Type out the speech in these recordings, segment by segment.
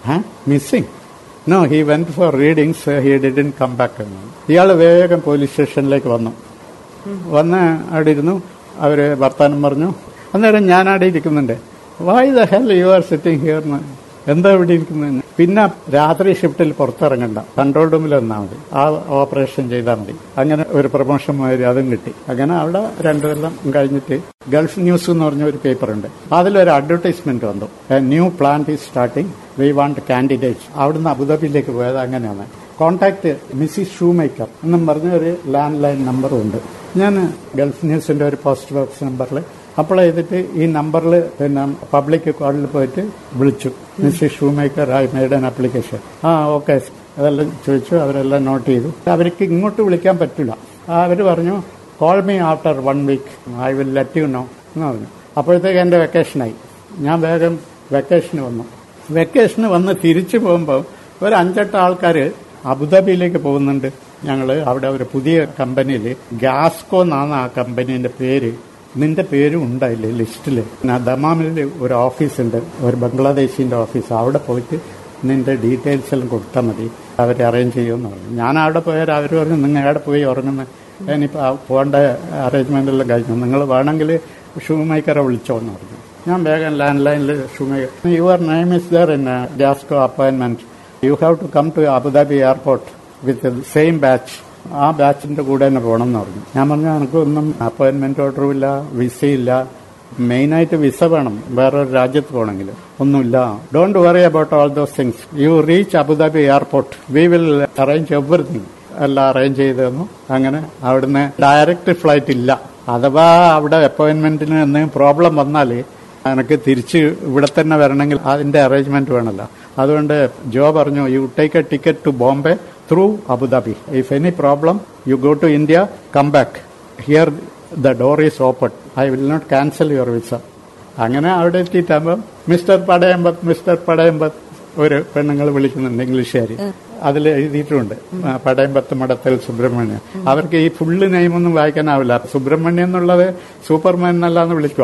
Missing no he went for readings he didn't come back ഇയാൾ വേഗം police സ്റ്റേഷനിലേക്ക് വന്നു വന്ന് അവിടെ ഇരുന്നു അവര് വർത്താനം പറഞ്ഞു അന്നേരം ഞാൻ അവിടെ ഇരിക്കുന്നുണ്ട് why the hell you are sitting here എന്താ ഇവിടെ ഇരിക്കുന്നത് പിന്നെ രാത്രി ഷിഫ്റ്റിൽ പുറത്തിറങ്ങണ്ട കൺട്രോൾ റൂമിൽ വന്നാൽ മതി ആ ഓപ്പറേഷൻ ചെയ്താൽ മതി അങ്ങനെ ഒരു പ്രൊമോഷൻ മാതിരി അതും കിട്ടി അങ്ങനെ അവിടെ രണ്ടു കൊല്ലം കഴിഞ്ഞിട്ട് ഗൾഫ് ന്യൂസ് എന്ന് പറഞ്ഞ ഒരു പേപ്പർ ഉണ്ട് അതിലൊരു അഡ്വർടൈസ്മെന്റ് വന്നു new plant is starting we want candidates അവിടുന്ന് അബുദാബിയിലേക്ക് പോയത് അങ്ങനെയാണ് കോൺടാക്ട് മിസ്സിസ് ഷൂ മേക്കർ എന്നും പറഞ്ഞ ഒരു ലാൻഡ് ലൈൻ നമ്പറും ഉണ്ട് ഞാൻ ഗൾഫ് ന്യൂസിന്റെ ഒരു പോസ്റ്റ് ബോക്സ് നമ്പറിൽ അപ്ലൈ ചെയ്തിട്ട് ഈ നമ്പറിൽ പിന്നെ പബ്ലിക് കോളിൽ പോയിട്ട് വിളിച്ചു Mrs Shoemaker I made an application ആ ഓക്കെ അതെല്ലാം ചോദിച്ചു അവരെല്ലാം നോട്ട് ചെയ്തു അവർക്ക് ഇങ്ങോട്ട് വിളിക്കാൻ പറ്റില്ല അവർ പറഞ്ഞു call me after one week I will let you know എന്ന് പറഞ്ഞു അപ്പോഴത്തേക്ക് എൻ്റെ വെക്കേഷനായി ഞാൻ വേഗം വെക്കേഷന് വന്നു വെക്കേഷന് വന്ന് തിരിച്ചു പോകുമ്പോൾ ഒരു അഞ്ചെട്ട് ആൾക്കാർ അബുദാബിയിലേക്ക് പോകുന്നുണ്ട് ഞങ്ങൾ അവിടെ ഒരു പുതിയ കമ്പനിയിൽ ഗ്യാസ്കോ എന്നാണ് ആ കമ്പനീന്റെ പേര് നിന്റെ പേരും ഉണ്ടായില്ലേ ലിസ്റ്റിൽ ദമാമിൽ ഒരു ഓഫീസുണ്ട് ഒരു ബംഗ്ലാദേശിന്റെ ഓഫീസ് അവിടെ പോയിട്ട് നിന്റെ ഡീറ്റെയിൽസ് എല്ലാം കൊടുത്താൽ മതി അവർ അറേഞ്ച് ചെയ്യുമെന്ന് പറഞ്ഞു ഞാൻ അവിടെ പോയാൽ അവർ പറഞ്ഞു നിങ്ങൾ എവിടെ പോയി ഉറങ്ങുന്നത് ഞാനിപ്പോൾ പോകേണ്ട അറേഞ്ച്മെന്റ് എല്ലാം കഴിഞ്ഞു നിങ്ങൾ വേണമെങ്കിൽ ഷൂ മേക്കറെ വിളിച്ചോന്ന് പറഞ്ഞു ഞാൻ വേഗം ലാൻഡ് ലൈനിൽ Shoemaker your name is there in Gasco appointment you have to come to Abu Dhabi airport with same batch ആ ബാച്ചിന്റെ കൂടെ തന്നെ പോകണം എന്ന് പറഞ്ഞു ഞാൻ പറഞ്ഞു എനിക്കൊന്നും അപ്പോയിന്റ്മെന്റ് ഓർഡറും ഇല്ല വിസയില്ല മെയിനായിട്ട് വിസ വേണം വേറൊരു രാജ്യത്ത് പോകണമെങ്കിൽ ഒന്നുമില്ല don't worry about all those things you reach Abu Dhabi airport we will arrange everything എല്ലാം അറേഞ്ച് ചെയ്ത് തന്നു അങ്ങനെ അവിടുന്ന് ഡയറക്റ്റ് ഫ്ലൈറ്റ് ഇല്ല അഥവാ അവിടെ അപ്പോയിന്റ്മെന്റിന് എന്തെങ്കിലും പ്രോബ്ലം വന്നാൽ എനിക്ക് തിരിച്ച് ഇവിടെ തന്നെ വരണമെങ്കിൽ അതിന്റെ അറേഞ്ച്മെന്റ് വേണമല്ലോ അതുകൊണ്ട് ജോ പറഞ്ഞു you take a ticket to Bombay through Abu Dhabi if any problem you go to India come back here the door is open I will not cancel your visa അങ്ങനെ അവിടെ എത്തിയിട്ടാകുമ്പോൾ മിസ്റ്റർ പടയമ്പത്ത് മിസ്റ്റർ പടയമ്പത്ത് ഒരു പെണ്ണുങ്ങൾ വിളിക്കുന്നുണ്ട് ഇംഗ്ലീഷുകാർ അതിൽ എഴുതിയിട്ടുണ്ട് ആ, പടയമ്പത്ത് മടത്തൽ സുബ്രഹ്മണ്യം അവർക്ക് ഈ ഫുള്ള് നെയിമൊന്നും വായിക്കാനാവില്ല സുബ്രഹ്മണ്യം എന്നുള്ളത് സൂപ്പർമാൻ എന്നല്ലാന്ന് വിളിക്കുക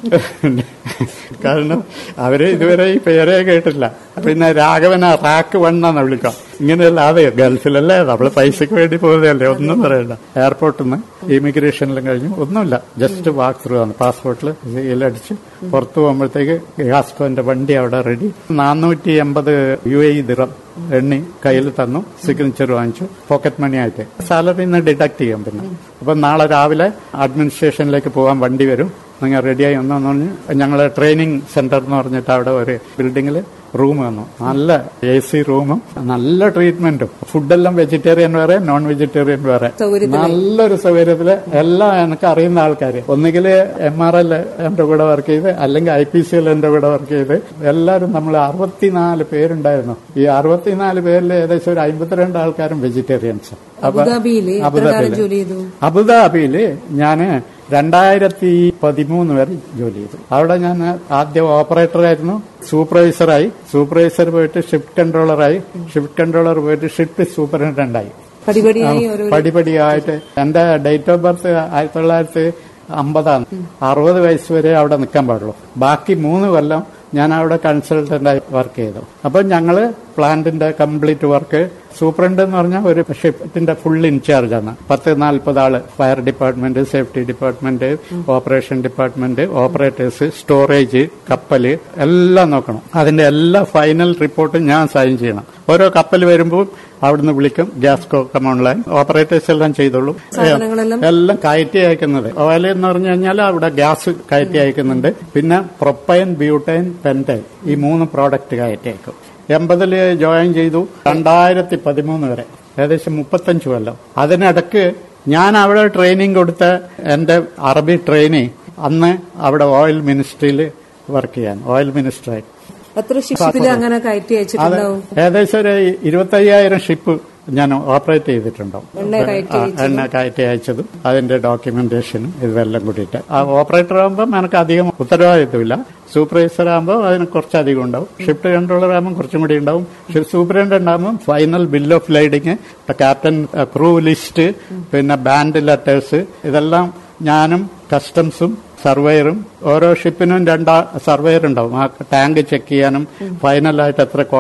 കാരണം അവര് ഇതുവരെ ഈ പേരേ കേട്ടില്ല പിന്നെ രാഘവന റാക്ക് വണ്ണാന്ന് വിളിക്കുക ഇങ്ങനെയല്ല അതെ ഗൾഫിലല്ലേ നമ്മള് പൈസക്ക് വേണ്ടി പോകുന്നതല്ലേ ഒന്നും പറയണ്ട എയർപോർട്ടിൽ നിന്ന് ഇമിഗ്രേഷനിലും കഴിഞ്ഞു ഒന്നുമില്ല ജസ്റ്റ് വാക്ക് ത്രൂ ആണ് പാസ്പോർട്ടിൽ സീലടിച്ച് പുറത്തു പോകുമ്പോഴത്തേക്ക് ഗ്യാസ്കോന്റെ വണ്ടി അവിടെ റെഡി നാനൂറ്റി എൺപത് യു എ ദിറം എണ്ണി കയ്യിൽ തന്നു സിഗ്നേച്ചർ വാങ്ങിച്ചു പോക്കറ്റ് മണി ആയിട്ട് സാലറി നിന്ന് ഡിഡക്ട് ചെയ്യാം പിന്നെ അപ്പൊ നാളെ രാവിലെ അഡ്മിനിസ്ട്രേഷനിലേക്ക് പോകാൻ വണ്ടി വരും നിങ്ങൾ റെഡിയായി ഒന്നെന്ന് പറഞ്ഞ് ഞങ്ങളെ ട്രെയിനിങ് സെന്റർ എന്ന് പറഞ്ഞിട്ട് അവിടെ ഒരു ബിൽഡിങ്ങിൽ റൂം വന്നു നല്ല എ സി റൂമും നല്ല ട്രീറ്റ്മെന്റും ഫുഡെല്ലാം വെജിറ്റേറിയൻ വേറെ നോൺ വെജിറ്റേറിയൻ വേറെ സൗകര്യത്തിലായി. നല്ലൊരു സൗകര്യത്തില് എല്ലാം എനിക്ക് അറിയുന്ന ആൾക്കാര് ഒന്നുകിൽ എം ആർ എൽ എന്റെ കൂടെ വർക്ക് ചെയ്ത് അല്ലെങ്കിൽ ഐ പി സി എൽ എന്റെ കൂടെ വർക്ക് ചെയ്ത് എല്ലാവരും നമ്മൾ അറുപത്തിനാല് പേരുണ്ടായിരുന്നു ഈ അറുപത്തിനാല് പേരിൽ ഏകദേശം ഒരു അമ്പത്തിരണ്ട് ആൾക്കാരും വെജിറ്റേറിയൻസ് അബുദാബിയില് എത്ര കാലം ജോലി ചെയ്തു അബുദാബിയില് ഞാന് രണ്ടായിരത്തി പതിമൂന്ന് വരെ ജോലി ചെയ്തു അവിടെ ഞാൻ ആദ്യം ഓപ്പറേറ്ററായിരുന്നു സൂപ്പർവൈസറായി സൂപ്പർവൈസർ പോയിട്ട് ഷിഫ്റ്റ് കൺട്രോളറായി ഷിഫ്റ്റ് കൺട്രോളർ പോയിട്ട് ഷിഫ്റ്റ് സൂപ്പറിൻറ്റൻഡായി പടിപടിയായി ഓരോ പടിപടിയായിട്ട് എന്റെ ഡേറ്റ് ഓഫ് ബർത്ത് ആയിരത്തി തൊള്ളായിരത്തി അമ്പതാണ് അറുപത് വയസ്സ് വരെ അവിടെ നിൽക്കാൻ പാടുള്ളൂ ബാക്കി മൂന്ന് കൊല്ലം ഞാൻ അവിടെ കൺസൾട്ടന്റായി വർക്ക് ചെയ്തു അപ്പൊ ഞങ്ങള് പ്ലാന്റിന്റെ കംപ്ലീറ്റ് വർക്ക് സൂപ്രണ്ട് എന്ന് പറഞ്ഞാൽ ഒരു ഷിഫ്റ്റിന്റെ ഫുൾ ഇൻചാർജ് ആണ് പത്ത് നാൽപ്പത് ആള് fire department safety department operation department operators storage കപ്പല് എല്ലാം നോക്കണം അതിന്റെ എല്ലാ ഫൈനൽ റിപ്പോർട്ടും ഞാൻ സൈൻ ചെയ്യണം ഓരോ കപ്പൽ വരുമ്പോൾ അവിടുന്ന് വിളിക്കും ഗ്യാസ് കമൗണ്ട് ഓപ്പറേറ്റേഴ്സ് എല്ലാം ചെയ്തോളൂ സാധനങ്ങളെല്ലാം എല്ലാം കയറ്റി അയക്കുന്നത് ഓയിൽ എന്ന് പറഞ്ഞു കഴിഞ്ഞാൽ അവിടെ ഗ്യാസ് കയറ്റി അയക്കുന്നുണ്ട് പിന്നെ പ്രൊപ്പൈൻ ബ്യൂട്ടൈൻ പെൻറ്റൈൻ ഈ മൂന്ന് പ്രോഡക്റ്റ് കയറ്റി അയക്കും എൺപതില് ജോയിൻ ചെയ്തു രണ്ടായിരത്തി പതിമൂന്ന് വരെ ഏകദേശം മുപ്പത്തഞ്ച് കൊല്ലം അതിനിടക്ക് ഞാൻ അവിടെ ട്രെയിനിങ് കൊടുത്ത എന്റെ അറബി ട്രെയിനി അന്ന് അവിടെ ഓയിൽ മിനിസ്ട്രിയിൽ വർക്ക് ചെയ്യാൻ ഓയിൽ മിനിസ്റ്ററായി എത്ര ഷിപ്പിൽ അങ്ങനെ കയറ്റി അത് അയച്ചിട്ടുണ്ടാവും ഏകദേശം ഒരു ഇരുപത്തയ്യായിരം ഷിപ്പ് ഞാൻ ഓപ്പറേറ്റ് ചെയ്തിട്ടുണ്ടാവും എണ്ണ കയറ്റി ആ, എണ്ണ കയറ്റി അയച്ചതും അതിന്റെ ഡോക്യുമെന്റേഷനും ഇതെല്ലാം കൂടിയിട്ട് ആ ഓപ്പറേറ്റർ ആകുമ്പോൾ എനിക്ക് അധികം ഉത്തരവാദിത്വമില്ല സൂപ്പർവൈസർ ആകുമ്പോൾ അതിന് കുറച്ചധികം ഉണ്ടാവും ഷിഫ്റ്റ് കൺട്രോളർ ആകുമ്പോൾ കുറച്ചും കൂടി ഉണ്ടാവും ഷിഫ്റ്റ് സൂപ്രണ്ട് ഉണ്ടാകുമ്പോൾ final bill of lading captain crew list പിന്നെ ബാൻഡ് ലെറ്റേഴ്സ് ഇതെല്ലാം ഞാനും കസ്റ്റംസും സർവേയറും ഓരോ ഷിപ്പിനും രണ്ടാ സർവേയർ ഉണ്ടാവും ആ ടാങ്ക് ചെക്ക് ചെയ്യാനും ഫൈനലായിട്ട് എത്ര